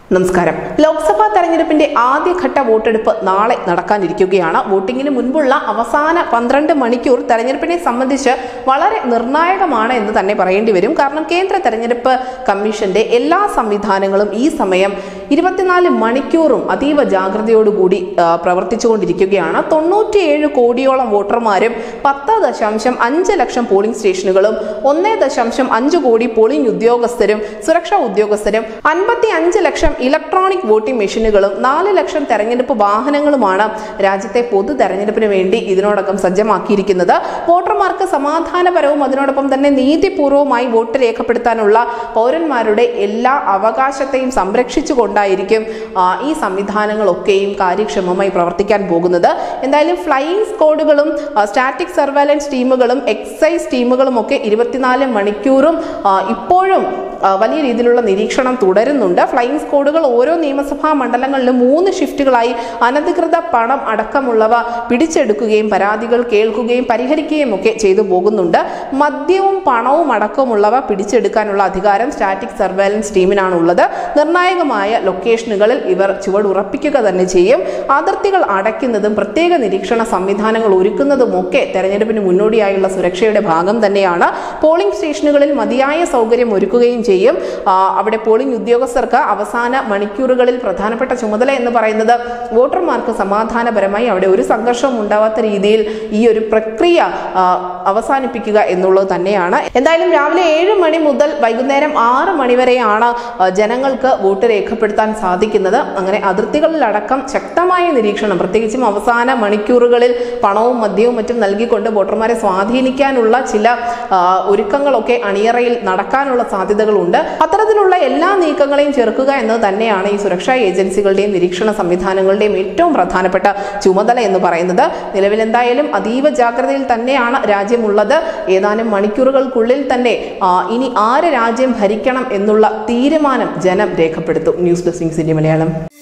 നമസ്കാരം ലോക്സഭാ തെരഞ്ഞെടുപ്പിന്റെ ആദ്യഘട്ട വോട്ടെടുപ്പ് നാളെ നടക്കാനിരിക്കുകയാണ് വോട്ടിംഗിന് മുൻപുള്ള അവസാന പന്ത്രണ്ട് മണിക്കൂർ തെരഞ്ഞെടുപ്പിനെ സംബന്ധിച്ച് വളരെ നിർണായകമാണ് എന്ന് തന്നെ പറയേണ്ടി വരും കാരണം കേന്ദ്ര തെരഞ്ഞെടുപ്പ് കമ്മീഷന്റെ എല്ലാ സംവിധാനങ്ങളും ഈ സമയം ഇരുപത്തിനാല് മണിക്കൂറും അതീവ ജാഗ്രതയോടുകൂടി ആ, പ്രവർത്തിച്ചുകൊണ്ടിരിക്കുകയാണ് തൊണ്ണൂറ്റിയേഴ് കോടിയോളം വോട്ടർമാരും പത്ത് ദശാംശം അഞ്ച് ലക്ഷം പോളിംഗ് സ്റ്റേഷനുകളും ഒന്നേ ദശാംശം അഞ്ച് കോടി പോളിംഗ് ഉദ്യോഗസ്ഥരും സുരക്ഷാ ഉദ്യോഗസ്ഥരും അൻപത്തി അഞ്ച് ലക്ഷം ഇലക്ട്രോണിക് വോട്ടിംഗ് മെഷീനുകളും നാല് ലക്ഷം തെരഞ്ഞെടുപ്പ് വാഹനങ്ങളുമാണ് രാജ്യത്തെ പൊതു തെരഞ്ഞെടുപ്പിന് വേണ്ടി ഇതിനോടകം സജ്ജമാക്കിയിരിക്കുന്നത് വോട്ടർമാർക്ക് സമാധാനപരവും അതിനോടൊപ്പം തന്നെ നീതിപൂർവമായി വോട്ട് രേഖപ്പെടുത്താനുള്ള പൗരന്മാരുടെ എല്ലാ അവകാശത്തെയും സംരക്ഷിച്ചുകൊണ്ടായിരിക്കും ആ, ഈ സംവിധാനങ്ങളൊക്കെയും കാര്യക്ഷമമായി പ്രവർത്തിക്കാൻ പോകുന്നത് എന്തായാലും ഫ്ലൈയിങ് സ്ക്വാഡുകളും സ്റ്റാറ്റിക് സർവൈലൻസ് ടീമുകളും എക്സൈസ് ടീമുകളും ഒക്കെ ഇരുപത്തിനാല് മണിക്കൂറും ആ, ഇപ്പോഴും ആ, വലിയ രീതിയിലുള്ള നിരീക്ഷണം തുടരുന്നുണ്ട് ഫ്ലൈയിങ് സ്ക്വാഡുകൾ ഓരോ നിയമസഭാ മണ്ഡലങ്ങളിലും മൂന്ന് ഷിഫ്റ്റുകളായി അനധികൃത പണം അടക്കമുള്ളവ പിടിച്ചെടുക്കുകയും പരാതികൾ കേൾക്കുകയും പരിഹരിക്കുകയും ഒക്കെ ചെയ്തു പോകുന്നുണ്ട് മദ്യവും പണവും അടക്കമുള്ളവ പിടിച്ചെടുക്കാനുള്ള അധികാരം സ്റ്റാറ്റിക് സർവൈലൻസ് ടീമിനാണുള്ളത് നിർണായകമായ ലൊക്കേഷനുകളിൽ ഇവർ ചുവടുറപ്പിക്കുക തന്നെ ചെയ്യും അതിർത്തികൾ അടയ്ക്കുന്നതും പ്രത്യേക നിരീക്ഷണ സംവിധാനങ്ങൾ ഒരുക്കുന്നതുമൊക്കെ തെരഞ്ഞെടുപ്പിന് മുന്നോടിയായുള്ള സുരക്ഷയുടെ ഭാഗം തന്നെയാണ് പോളിംഗ് സ്റ്റേഷനുകളിൽ മതിയായ സൗകര്യം ഒരുക്കുകയും ചെയ്യും ആ, അവിടെ പോളിംഗ് ഉദ്യോഗസ്ഥർക്ക് അവസാന മണിക്കൂറുകളിൽ പ്രധാനപ്പെട്ട ചുമതല എന്ന് പറയുന്നത് വോട്ടർമാർക്ക് സമാധാനപരമായി അവിടെ ഒരു സംഘർഷവും ഉണ്ടാവാത്ത രീതിയിൽ ഈ ഒരു പ്രക്രിയ ആ, അവസാനിപ്പിക്കുക എന്നുള്ളത് തന്നെയാണ് എന്തായാലും രാവിലെ ഏഴ് മണി മുതൽ വൈകുന്നേരം ആറ് മണി വരെയാണ് ആ, ജനങ്ങൾക്ക് വോട്ട് രേഖപ്പെടുത്താൻ സാധിക്കുന്നത് അങ്ങനെ അതിർത്തികളിലടക്കം ശക്തമായ നിരീക്ഷണം പ്രത്യേകിച്ചും അവസാന മണിക്കൂറുകളിൽ പണവും മദ്യവും മറ്റും നൽകിക്കൊണ്ട് വോട്ടർമാരെ സ്വാധീനിക്കാനുള്ള ചില ആ, ഒരുക്കങ്ങളൊക്കെ അണിയറയിൽ നടക്കാനുള്ള സാധ്യതകളുണ്ട് അത്തരത്തിലുള്ള എല്ലാ നീക്കങ്ങളെയും ചെറുക്കുക എന്നത് തന്നെയാണ് ഈ സുരക്ഷാ ഏജൻസികളുടെയും നിരീക്ഷണ സംവിധാനങ്ങളുടെയും ഏറ്റവും പ്രധാനപ്പെട്ട ചുമതല എന്ന് പറയുന്നത് നിലവിൽ എന്തായാലും അതീവ ജാഗ്രതയിൽ തന്നെയാണ് രാജ്യമുള്ളത് ഏതാനും മണിക്കൂറുകൾക്കുള്ളിൽ തന്നെ ആ, ഇനി ആര് രാജ്യം ഭരിക്കണം എന്നുള്ള തീരുമാനം ജനം രേഖപ്പെടുത്തും ന്യൂസ് ഡെസ്ക് ഇന്ത്യ മലയാളം